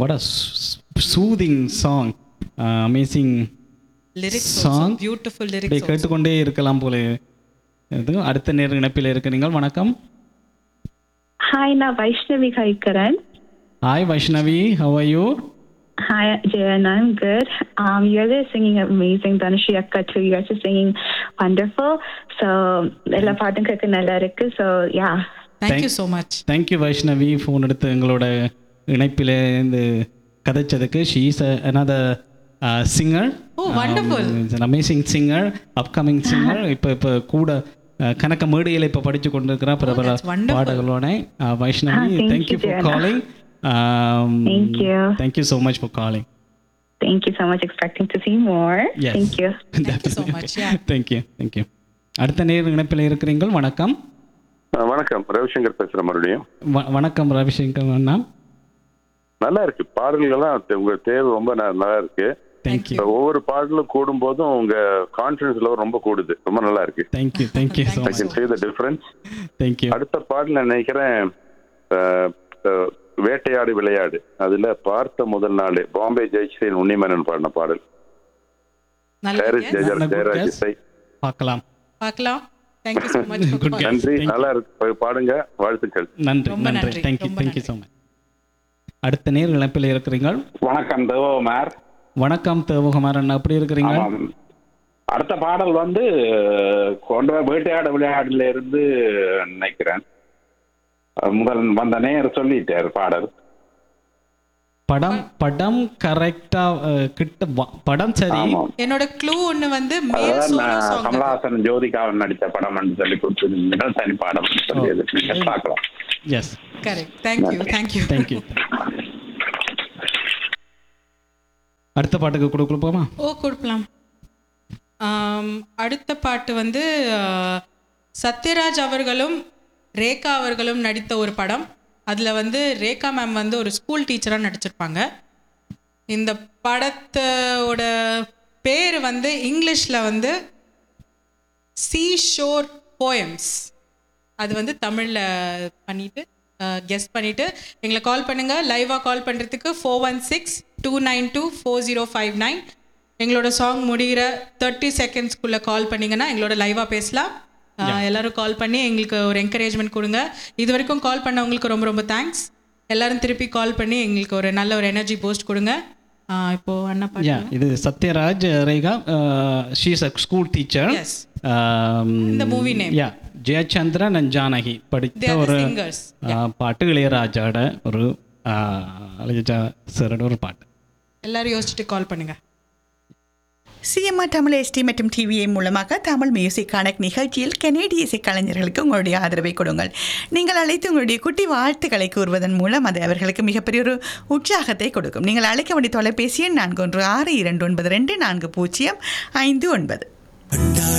What a soothing song amazing lyrics Song. Beautiful அப்படியே lyrics கேட்டுக்கொண்டே இருக்கலாம் போல இது அடுத்த நேர இணைப்பில் இருக்கிறீர்கள் வணக்கம் ஹாய் நான் Vaishnavi Hariharan hi Vaishnavi how are you Hi, Jayan. I'm good. Um, you guys are singing amazing. Dhanushi Akka too. You guys are singing wonderful. So, எல்லா பாட்டும் கேட்க நல்லா இருக்கு. So, yeah. Thank you so much thank you Vaishnavi phone எடுத்து எங்களோட இணைப்பில் இருந்து கதைச்சதுக்கு she's another singer Oh, wonderful. Amazing singer upcoming singer இப்போ இப்போ கூட அஹ், கணக்க மேடையில் இப்போ படித்து கொண்டிருக்கிற பிரபல that's wonderful. பாடகளோட அஹ், Vaishnavi Ah, thank thank you you, for Jayana. Calling Thank you. Thank you so much for calling Thank you so much. Expecting to see more. Yes. Thank you. Thank you so much, yeah. Thank you thank you அடுத்த நேர் இணைப்பில் இருக்கிறீர்கள் வணக்கம் ஆ, வணக்கம் ரவிசங்கர் பேசுறேன் மறுபடியும் வ- வணக்கம் ரவிசங்கர் அண்ணா நல்லா இருக்கு பாடல்கள்லாம் தே- உங்க தேர்வு ரொம்ப ந- நல்லா இருக்கு தேங்க்யூ இப்ப ஒவ்வொரு பாடலும் கூடும் போதும் உங்க கான்பிடன்ஸ் லெவல் ரொம்ப கூடுது ரொம்ப நல்லா இருக்கு thank you thank you so I much can see the difference thank you அடுத்த பாடல் நான் நினைக்கிறேன் அஹ், அஹ், வேட்டையாடு விளையாடு அதுல பார்த்த முதல் நாள் பாம்பே ஜெயஸ்ரீன் உன்னிமேனன் பாடின பாடல் நல்ல ஜெயராஜ் guess. ஜெயராஜ் நல்ல good ஜெயராஜ் guess. இசை பார்க்கலாம் பார்க்கலாம் thank you so much Good guess. நன்றி Thank you. நல்லா இருக்கு பாடுங்க வாழ்த்துக்கள் நன்றி ரொம்ப நன்றி நன்றி, தேங்க்யூ ரொம்ப தேங்க்யூ நன்றி. ஸோ மச் அடுத்த நேர் இணைப்பில் இருக்கிறீர்கள் வணக்கம் தேவகுமார் வணக்கம் தேவகுமார் அண்ணா எப்படி இருக்கிறீங்க ஆமாம். அடுத்த பாடல் வந்து கொண்டு போய் வேட்டையாட விளையாடுல இருந்து நினைக்கிறேன் அஹ் முதல் வந்த நேர் சொல்லிட்டார் பாடல் படம் படம் கரெக்டா கிட்ட வ- படம் சரி ஆமாம் என்னோட க்ளூ ஒன்னு வந்து மேல் அதான் சோலோ நான் சாங் கமலஹாசன் ஜோதிகாவன் நடித்த படம் சொல்லி கொடுத்துருந்தீங்க தனி பாடம் சொல்லியது நீங்க பார்க்கலாம் yes correct thank you thank you thank you அடுத்த பாட்டுக்கு கொடுக்கலாமா ஓ கொடுக்கலாம் ஆம், அடுத்த பாட்டு வந்து ஆ, சத்யராஜ் அவர்களும் ரேகா அவர்களும் நடித்த ஒரு படம் அதில் வந்து ரேகா மேம் வந்து ஒரு ஸ்கூல் டீச்சராக நடிச்சிருப்பாங்க இந்த படத்தோட பேர் வந்து இங்கிலீஷில் வந்து சீ ஷோர் போயம்ஸ் அது வந்து தமிழில் பண்ணிட்டு கெஸ் பண்ணிட்டு எங்களை கால் பண்ணுங்க லைவாக கால் பண்ணுறதுக்கு four one six two nine two four zero five nine எங்களோட சாங் முடிகிற தேர்ட்டி செகண்ட்ஸ்க்குள்ளே கால் பண்ணீங்கன்னா எங்களோட லைவாக பேசலாம் அஹ், எல்லாரும் கால் பண்ணி எங்களுக்கு ஒரு என்கரேஜ்மெண்ட் கொடுங்க இது வரைக்கும் கால் பண்ணவங்களுக்கு ரொம்ப ரொம்ப தேங்க்ஸ் எல்லாரும் திருப்பி கால் பண்ணி எங்களுக்கு ஒரு நல்ல ஒரு எனர்ஜி பூஸ்ட் கொடுங்க அஹ், இப்போ அண்ணா யா பாட்டு இது Sathyaraj Rekha she's a school teacher yes இந்த movie name. Yeah Jayachandran and Janaki படித்த They are the ஒரு singers. ஆ, பாட்டு இளையராஜாட ஒரு ஆ, இளையராஜா சாரோட ஒரு பாட்டு எல்லாரும் யோசிச்சுட்டு கால் பண்ணுங்க சிஎம்ஆர் தமிழ் எஸ்டி மற்றும் டிவிஏ மூலமாக தமிழ் மியூசிக் கனெக்ட் நிகழ்ச்சியில் கனேடிய இசை கலைஞர்களுக்கு உங்களுடைய ஆதரவை கொடுங்கள் நீங்கள் அழைத்து உங்களுடைய குட்டி வாழ்த்துக்களை கூறுவதன் மூலம் அது அவர்களுக்கு மிகப்பெரிய ஒரு உற்சாகத்தை கொடுக்கும் நீங்கள் அழைக்க வேண்டிய தொலைபேசி எண் நான்கு ஒன்று ஆறு இரண்டு ஒன்பது ரெண்டு நான்கு பூஜ்ஜியம் ஐந்து ஒன்பது